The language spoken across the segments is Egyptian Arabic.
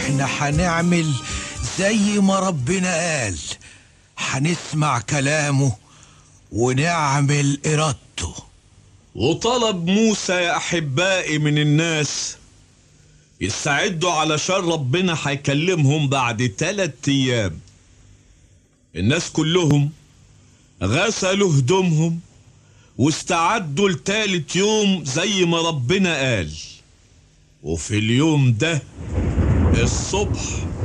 احنا هنعمل زي ما ربنا قال هنسمع كلامه ونعمل إرادته وطلب موسى يا أحبائي من الناس يستعدوا علشان ربنا هيكلمهم بعد تلات أيام الناس كلهم غسلوا هدومهم واستعدوا لتالت يوم زي ما ربنا قال وفي اليوم ده الصبح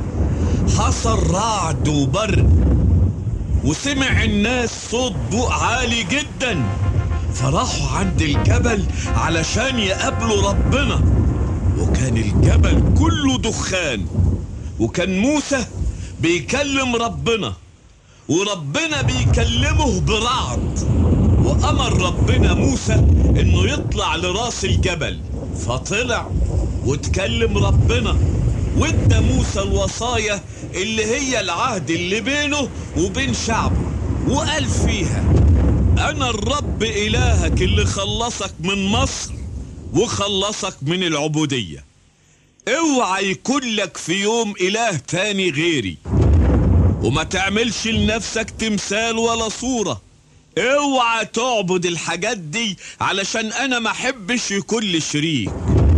حصل رعد وبرد وسمع الناس صوت ضوء عالي جدا فراحوا عند الجبل علشان يقابلوا ربنا وكان الجبل كله دخان وكان موسى بيكلم ربنا وربنا بيكلمه برعد وأمر ربنا موسى إنه يطلع لراس الجبل فطلع وتكلم ربنا وادى موسى الوصايا اللي هي العهد اللي بينه وبين شعبه وقال فيها أنا الرب إلهك اللي خلصك من مصر وخلصك من العبودية اوعى يكون لك في يوم إله تاني غيري وما تعملش لنفسك تمثال ولا صورة اوعى تعبد الحاجات دي علشان انا ما احبش يكون لي شريك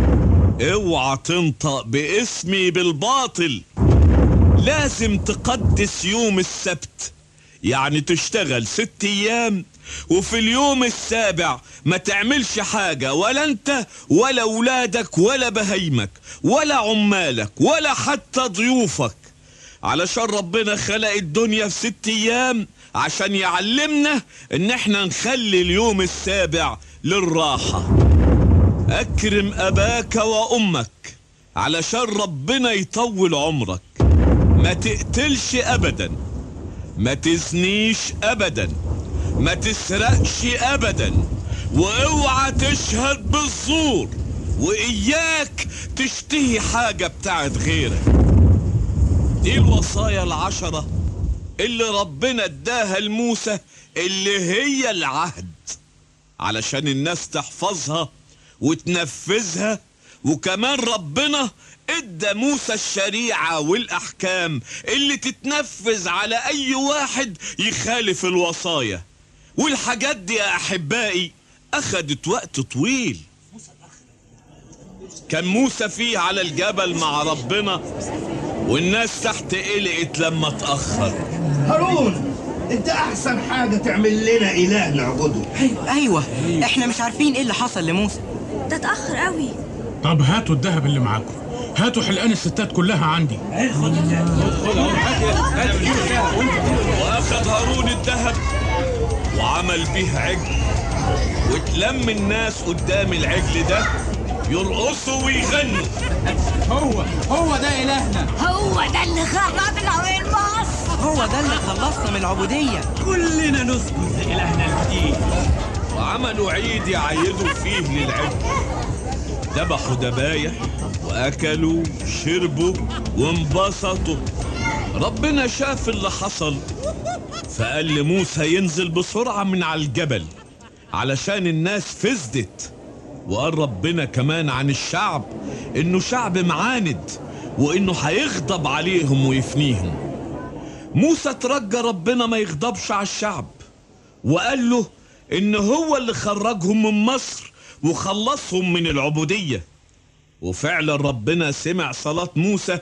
اوعى تنطق باسمي بالباطل لازم تقدس يوم السبت يعني تشتغل ست ايام وفي اليوم السابع ما تعملش حاجة ولا انت ولا اولادك ولا بهيمك ولا عمالك ولا حتى ضيوفك علشان ربنا خلق الدنيا في ست ايام عشان يعلمنا ان احنا نخلي اليوم السابع للراحة اكرم اباك وامك علشان ربنا يطول عمرك ما تقتلش ابدا ما تزنيش ابدا ما تسرقش ابدا واوعى تشهد بالزور واياك تشتهي حاجة بتاعت غيرك دي الوصايا العشرة اللي ربنا اداها لموسى اللي هي العهد علشان الناس تحفظها وتنفذها وكمان ربنا ادى موسى الشريعة والاحكام اللي تتنفذ على اي واحد يخالف الوصايا والحاجات دي يا احبائي اخدت وقت طويل كان موسى فيه على الجبل مع ربنا والناس تحت قلقت لما اتأخر هارون انت احسن حاجة تعمل لنا اله نعبده ايوه احنا مش عارفين ايه اللي حصل لموسى ده اتأخر قوي طب هاتوا الذهب اللي معاكم هاتوا حلقان الستات كلها عندي واخد هارون الذهب وعمل به عجل واتلم الناس قدام العجل ده يرقصوا ويغنوا هو هو ده إلهنا هو ده اللي خرجنا من مصر هو ده اللي خلصنا من العبودية كلنا نسجد لإلهنا الجديد وعملوا عيد يعيدوا فيه للعجل ذبحوا ذبايح واكلوا شربوا وانبسطوا ربنا شاف اللي حصل فقال لموسى ينزل بسرعة من على الجبل علشان الناس فزدت وقال ربنا كمان عن الشعب انه شعب معاند وانه هيغضب عليهم ويفنيهم موسى ترجى ربنا ما يغضبش على الشعب وقال له ان هو اللي خرجهم من مصر وخلصهم من العبودية وفعلا ربنا سمع صلاة موسى